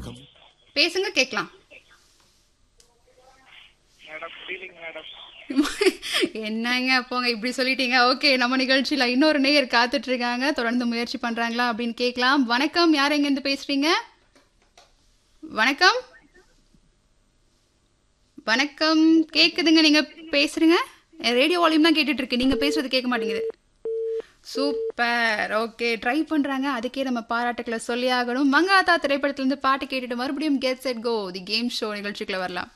வணக்கம் பேசுங்க கேட்கலாம் மேடம் ஃபீலிங் மேடம் என்னங்க போங்க இப்படி சொல்லிட்டீங்க ஓகே நம்ம நிகழ்ச்சியில இன்னொரு நேயர் காத்துட்டு இருக்காங்க தொடர்ந்து முயற்சி பண்றாங்களா அப்படின்னு கேட்கலாம் வணக்கம் யார் எங்க இருந்து பேசுறீங்க வணக்கம் வணக்கம் கேக்குதுங்க நீங்க பேசுறீங்க ரேடியோ வால்யூம் தான் கேட்டுட்டு இருக்கு நீங்க பேசுறது கேட்க மாட்டேங்குது சூப்பர் ஓகே ட்ரை பண்றாங்க அதுக்கே நம்ம பாராட்டுக்களை சொல்லி ஆகணும் மங்காத்தா திரைப்படத்துல இருந்து பாட்டு கேட்டுட்டு மறுபடியும் get set go the game show நிகழ்ச்சிக்குள்ள வரலாம்